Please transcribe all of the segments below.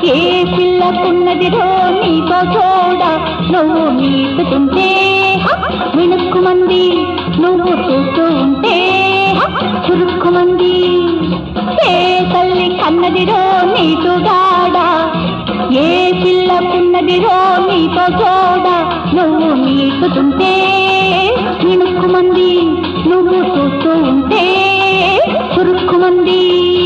ఏ పిల్లకున్నదిరో నీతో చూడ నువ్వు నీటుతుంటే మిణుక్కుమంది నువ్వు చూస్తూ ఉంటే చురుక్కుమంది ఏ తల్లి కన్నదిరో నీటుగాడ ఏ పిల్లకున్నదిరో నీతో చూడ నువ్వు నీటుతుంటే మిణుక్కుమంది నువ్వు చూస్తూ ఉంటే చురుక్కుమంది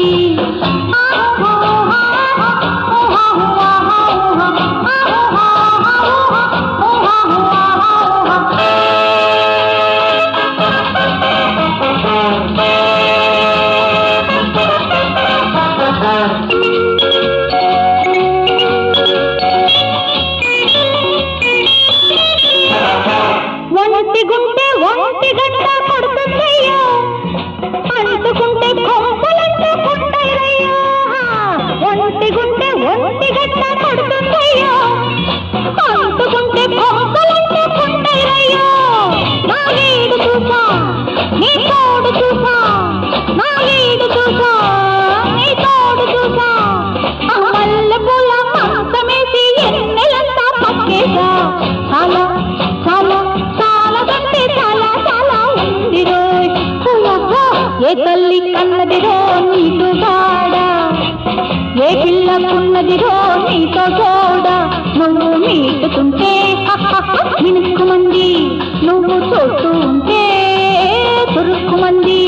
ఒంటి గుంటే ఒంటి గంట కొడుతుందయ్యో అంటుకుంటే కొంపలంటూ పుట్టయ్యో ఒంటి గుంటే ఒంటి గంట కొడుతుందయ్యో అంటుకుంటే కొంపలంటూ పుట్టయ్యో నా వీడు చూసా నీ తోడు చూసా నా వీడు చూసా నీ తోడు చూసా ఆ మల్లె పూల మంచమేసి ఎన్నెలంతా పక్కేసా చాలా చాలా చాలా కంటే చాలా చాలా ఉంది రోయ్ ఓహో, ఏ తల్లి కన్నదిరో నీకు గాడ ఏ పిల్లకున్నదిరో నీతో చూడ నువ్వు మీటుతుంటే మినుక్కుమంది నువ్వు చూస్తూ ఉంటే చురుక్కుమంది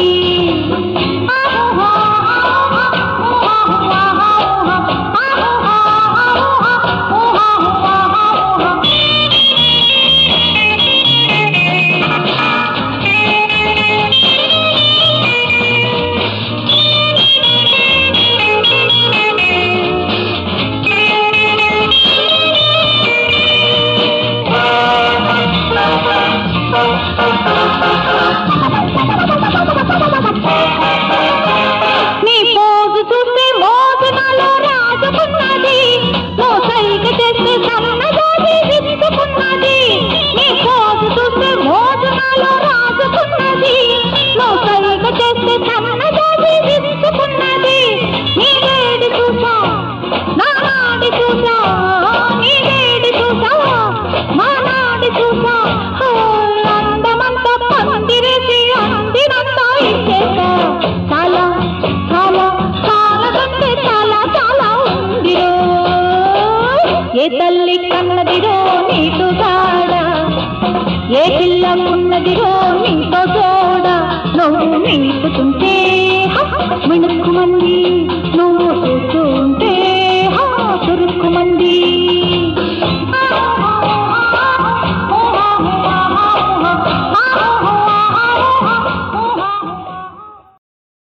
నీ పోజు చూస్తే మోజు నాలో రాజుకున్నది మోసైక చేస్తే సన్నజాతి విప్పుకున్నది నీ పోజు చూస్తే మోజు నాలో రాజుకున్నది మోసైక చేస్తే సన్నజాతి విప్పుకున్నది నీ వేడి చూసా నా నాడి చూసా నీ వేడి చూసా మా నాడి చూసా ఓ, అందమంతా పందిరేసి అందినంతా ఇచ్చేసా చాలా చాలా చాలా కంటే చాలా చాలా ఉందిరో ఏ తల్లి కన్నదిరో నీకు గాడ ఏ పిల్లకున్నదిరో నీతో చూడ నువ్వు నీకుతుంటే మిణుక్కుమంది